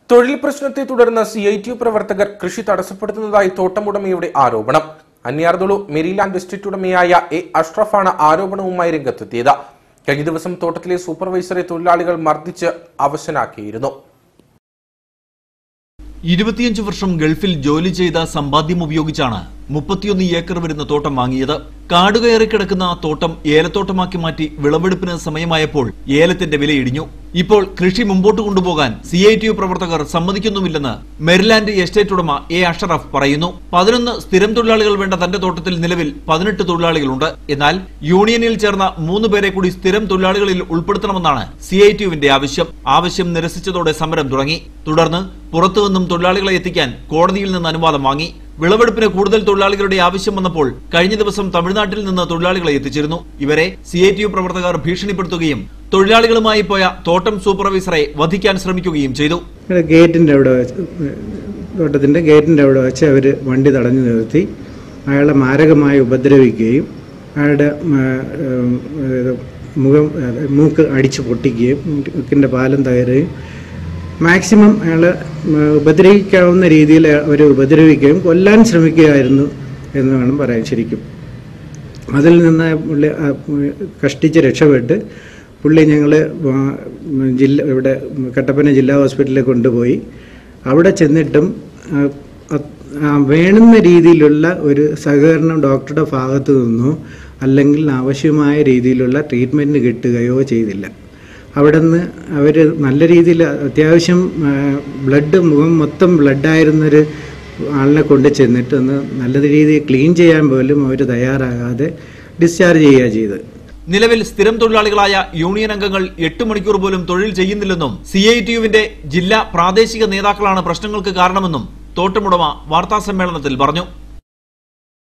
തൊഴിൽ പ്രശ്നത്തെ തുടർന്ന് സി ഐ ടി യു പ്രവർത്തകർ കൃഷി തടസ്സപ്പെടുത്തുന്നതായി തോട്ടമുടമയുടെ ആരോപണം അന്യാർദുളു മെരിലാൻഡ് എസ്റ്റേറ്റ് ഉടമയായ എ അഷ്റഫാണ് ആരോപണവുമായി രംഗത്തെത്തിയത് കഴിഞ്ഞ ദിവസം തോട്ടത്തിലെ സൂപ്പർവൈസറെ തൊഴിലാളികൾ മർദ്ദിച്ച് അവശനാക്കിയിരുന്നു ഇരുപത്തിയഞ്ച് വർഷം ഗൾഫിൽ ജോലി ചെയ്ത സമ്പാദ്യം ഉപയോഗിച്ചാണ് മുപ്പത്തിയൊന്ന് ഏക്കർ വരുന്ന തോട്ടം വാങ്ങിയത് കാടുകയറി കിടക്കുന്ന തോട്ടം ഏലത്തോട്ടമാക്കി മാറ്റി വിളവെടുപ്പിന് സമയമായപ്പോൾ ഏലത്തിന്റെ വില ഇടിഞ്ഞു ഇപ്പോൾ കൃഷി മുമ്പോട്ട് കൊണ്ടുപോകാൻ സി ഐ ടി യു പ്രവർത്തകർ സമ്മതിക്കുന്നുമില്ലെന്ന് മെരിലാൻഡ് എസ്റ്റേറ്റ് ഉടമ എ അഷറഫ് പറയുന്നു പതിനൊന്ന് സ്ഥിരം തൊഴിലാളികൾ വേണ്ട തന്റെ തോട്ടത്തിൽ നിലവിൽ പതിനെട്ട് തൊഴിലാളികളുണ്ട് എന്നാൽ യൂണിയനിൽ ചേർന്ന മൂന്ന് പേരെ കൂടി സ്ഥിരം തൊഴിലാളികളിൽ ഉൾപ്പെടുത്തണമെന്നാണ് സി ഐ ടി യുവിന്റെ ആവശ്യം ആവശ്യം നിരസിച്ചതോടെ സമരം തുടങ്ങി തുടർന്ന് പുറത്തുനിന്നും തൊഴിലാളികളെ എത്തിക്കാൻ കോടതിയിൽ നിന്ന് അനുവാദം വാങ്ങി വിളവെടുപ്പിന് കൂടുതൽ തൊഴിലാളികളുടെ ആവശ്യം വന്നപ്പോൾ കഴിഞ്ഞ ദിവസം തമിഴ്നാട്ടിൽ നിന്ന് തൊഴിലാളികളെ എത്തിച്ചിരുന്നു ഇവരെ സി ഐ ടി യു പ്രവർത്തകർ ഭീഷണിപ്പെടുത്തുകയും തൊഴിലാളികളുമായി പോയ തോട്ടം സൂപ്പർവൈസറെ വധിക്കാൻ ശ്രമിക്കുകയും ചെയ്തു ഇവിടെ ഗേറ്റിൻ്റെ അവിടെ വെച്ച് തോട്ടത്തിൻ്റെ ഗേറ്റിൻ്റെ അവിടെ വെച്ച് അവർ വണ്ടി തടഞ്ഞു നിർത്തി അയാളെ മാരകമായി ഉപദ്രവിക്കുകയും അയാളുടെ ഉം, ഉം, ഇത് മുഖം അത് മൂക്ക് അടിച്ച് പൊട്ടിക്കുകയും മൂക്കിൻ്റെ പാലം തകരുകയും മാക്സിമം അയാളെ ഉം, ഉപദ്രവിക്കാവുന്ന രീതിയിൽ അവർ ഉപദ്രവിക്കുകയും കൊല്ലാൻ ശ്രമിക്കുകയായിരുന്നു എന്ന് വേണം പറയാൻ ശരിക്കും അതിൽ നിന്ന് പുള്ളി ആ, കഷ്ടിച്ച് രക്ഷപ്പെട്ട് പുള്ളി ഞങ്ങൾ ജില്ല ഇവിടെ കട്ടപ്പന ജില്ലാ ഹോസ്പിറ്റലിൽ കൊണ്ടുപോയി അവിടെ ചെന്നിട്ടും ആ, അത്- ആ, വേണ്ടുന്ന രീതിയിലുള്ള ഒരു സഹകരണം ഡോക്ടറുടെ ഭാഗത്തു നിന്നോ അല്ലെങ്കിൽ ആവശ്യമായ രീതിയിലുള്ള ട്രീറ്റ്മെൻറ്റ് കിട്ടുകയോ ചെയ്തില്ല അവിടെ നിന്ന് അവർ നല്ല രീതിയിൽ അത്യാവശ്യം ബ്ലഡ് മുഖം മൊത്തം ബ്ലഡായിരുന്നൊരു ആളിനെ കൊണ്ട് ചെന്നിട്ട് ഒന്ന് നല്ല രീതിയിൽ ക്ലീൻ ചെയ്യാൻ പോലും അവർ തയ്യാറാകാതെ ഡിസ്ചാർജ് ചെയ്യുക ചെയ്തത് നിലവിൽ സ്ഥിരം തൊഴിലാളികളായ യൂണിയൻ അംഗങ്ങൾ എട്ട് മണിക്കൂർ പോലും തൊഴിൽ ചെയ്യുന്നില്ലെന്നും സി ഐ ടി യുവിന്റെ ജില്ലാ പ്രാദേശിക നേതാക്കളാണ് പ്രശ്നങ്ങൾക്ക് കാരണമെന്നും തോട്ടമുടമ വാർത്താസമ്മേളനത്തിൽ പറഞ്ഞു